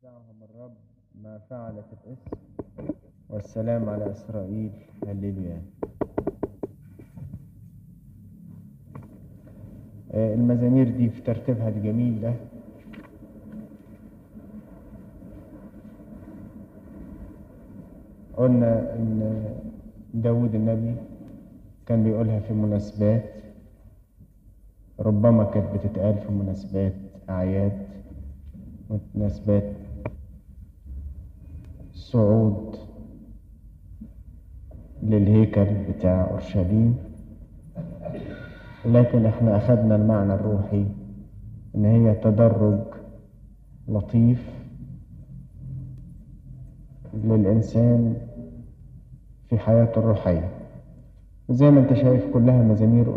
شجعهم الرب ما فعلت الاسم والسلام على إسرائيل هللويا آه، المزامير دي في ترتيبها الجميل ده قلنا إن داود النبي كان بيقولها في مناسبات ربما كانت بتتقال في مناسبات أعياد مناسبات صعود للهيكل بتاع أورشليم لكن احنا أخذنا المعنى الروحي إن هي تدرج لطيف للإنسان في حياته الروحية زي ما انت شايف كلها مزامير